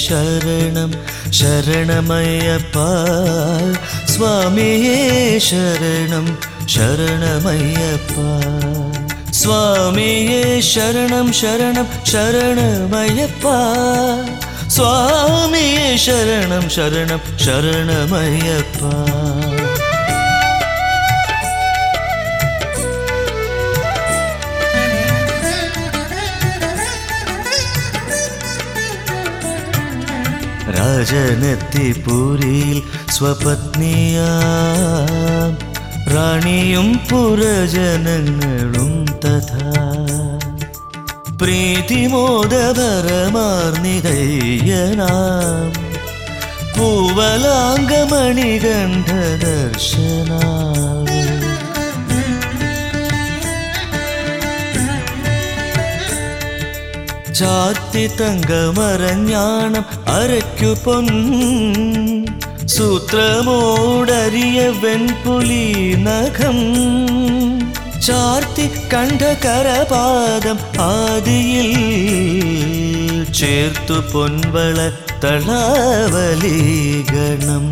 ശരണം ശരണമയ്യപ്പ സ്വാമിയേ ശരണം ശരണമയ്യപ്പ സ്വാമിയേ ശരണം ശരണം ശരണമയ്യപ്പ സ്വാമിയേ ശരണം ശരണം ശരണമയ്യപ്പ രാജനെത്തിപ്പൂരിയിൽ സ്വപത്നിയാം റാണിയും പുരജനങ്ങളും തഥാ പ്രീതിമോദപരമാർന്നികയ്യനാം പൂവലാംഗമണികണ്ഠ ദർശനാം ചാത്തി തങ്കമറഞ്ഞാണം അരയ്ക്കു പൊൻ സൂത്രമോടരിയ വെൺപുലി നഖം ചാർത്തി കണ്ഠകരപാദം ആദിയിൽ ചേർത്തു പൊൻവള തളാവലീഗണം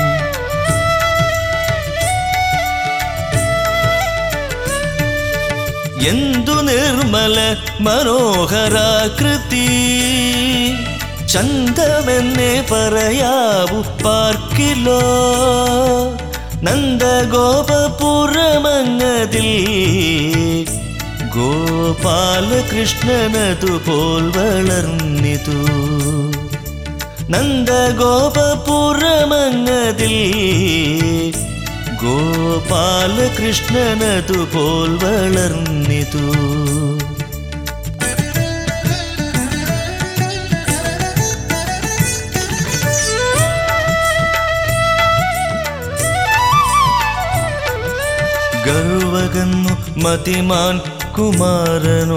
എന്തു നിർമ്മല മനോഹരാകൃതി ചന്തമെന്നെ പറയാവു പാർക്കിലോ നന്ദഗോപുരമങ്ങതിൽ ഗോപാലകൃഷ്ണനതുപോൽ വളർന്നിതു നന്ദഗോപുരമങ്ങതിൽ ഗോപാലകൃഷ്ണനതുപോൽ വളർന്നിതു ഗർവകന്നു മതിമാൻ കുമാരനോ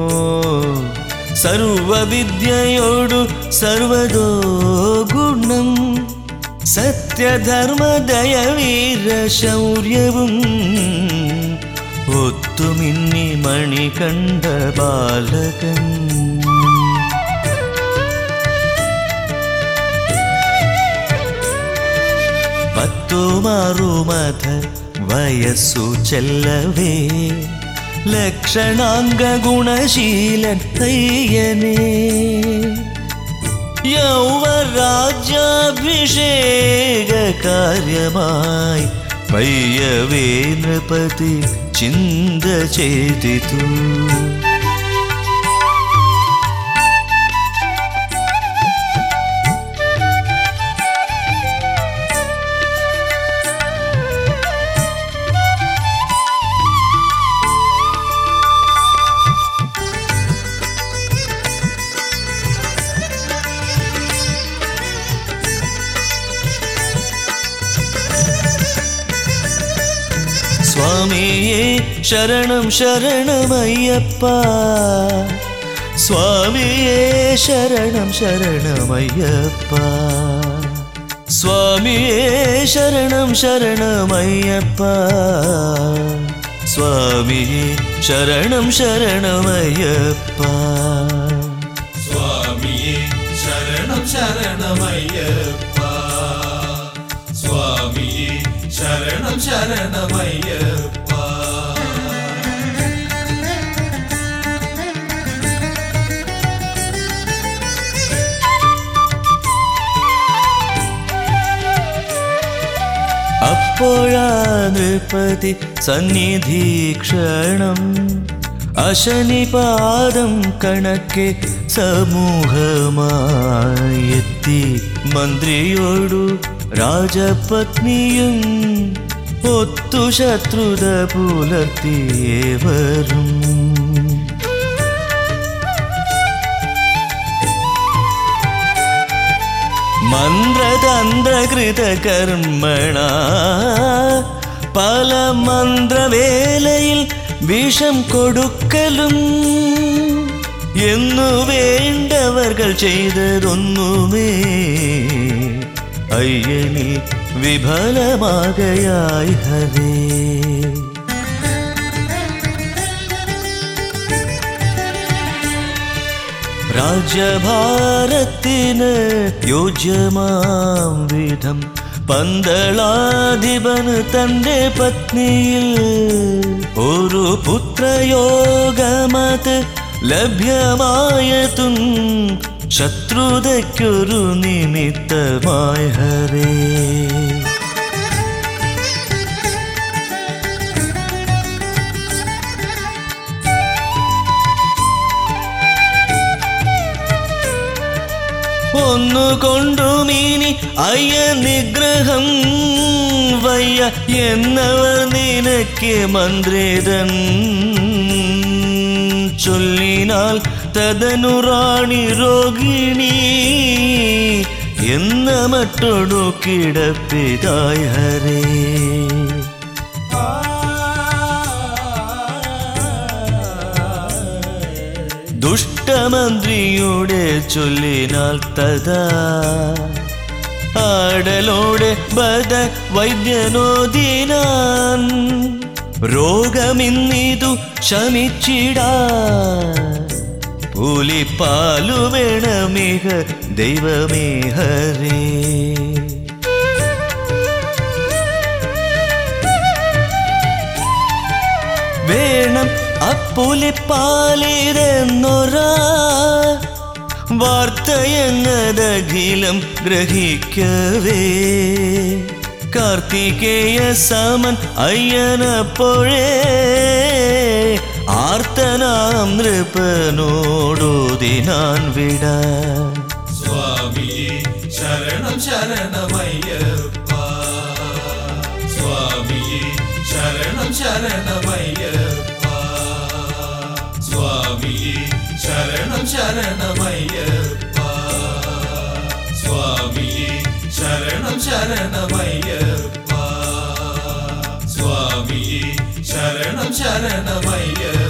സർവവിദ്യയോടു സർവതോ ഗുണം സത്യധർമ്മദയവീര ശൗര്യവും ഒത്തുമിന്നി മണി കണ്ട ബാലകൻ പത്തു മാറുമത വയസ്സു ചെല്ലവേ ലക്ഷണാംഗ ഗുണശീലൻ തയ്യനേ യൗവരാജ്യാഭിഷേക കാര്യമായി പയ്യവേ നൃപതി ചിന്ത ചെയ്തിതു സ്വാമിയേ ശരണം ശരണമയ്യപ്പ സ്വാമിയേ ശരണം ശരണമയ്യപ്പ സ്വാമിയേ ശരണം ശരണമയ്യപ്പ സ്വാമിയേ ശരണം ശരണമയ്യപ്പ സ്വാമിയെ ശരണം ശരണമയ്യപ്പ സ്വാമിയെ ശരണം ശരണമയ്യപ്പ അപ്പോഴാ നൃപതി സന്നിധീക്ഷണം അശനിപാദം കണക്കെ സമൂഹമായെത്തി മന്ത്രിയോടു രാജപത്നിയും ഒത്തു ശത്രുത പുലർത്തിയേവരും മന്ത്രതന്ത്രകൃതകർമ്മണ പല മന്ത്രവേലയിൽ വിഷം കൊടുക്കലും എന്നു വേണ്ടവർകൾ ചെയ്തതൊന്നുമേ അയ്യനിൽ വിഫലമാകയായി ഹരേ രാജ്യഭാരത്തിന് യോജ്യമാം വിധം പന്തളാധിപന് തന്റെ പത്നിയിൽ ഒരു പുത്രയോഗമത് ലഭ്യമായതും ശത്രുതയ്ക്കൊരു നിമിത്തമായ ഹരേ ഒന്നുകൊണ്ടുമീനി അയ്യ നിഗ്രഹം വയ്യ എന്നവർ നിനക്ക് മന്ത്രിതൻ ചൊല്ലിനാൽ തദനു റാണി രോഗിണി എന്ന മറ്റൊടു കിടപ്പിതായ ഹരേ ദുഷ്ടമന്ത്രിയുടെ ചൊല്ലിനാൽ തഥാ ആടലോടെ ബദ വൈദ്യനോദിനാൻ രോഗമിന്നിതു ശമിച്ചിടാ പുലിപ്പാലു വേണമിക ദൈവമേ ഹരേ വേണം അപ്പുലിപ്പാലിരെന്നൊരാ വാർത്തയെന്നതഖിലം ഗ്രഹിക്കവേ കാർത്തികേയ സമൻ അയ്യനപ്പോഴേ ആർത്തനാം നൃപനോടോതിനാൻ വിട സ്വാമിയേ ശരണം ശരണമയ്യപ്പ സ്വാമിയേ ശരണം ശരണമയ്യപ്പ സ്വാമിയേ ശരണം ശരണമയ്യപ്പ സ്വാമിയേ ശരണം ശരണമയ്യപ്പ സ്വാമിയേ ശരണം ശരണമയ്യപ്പ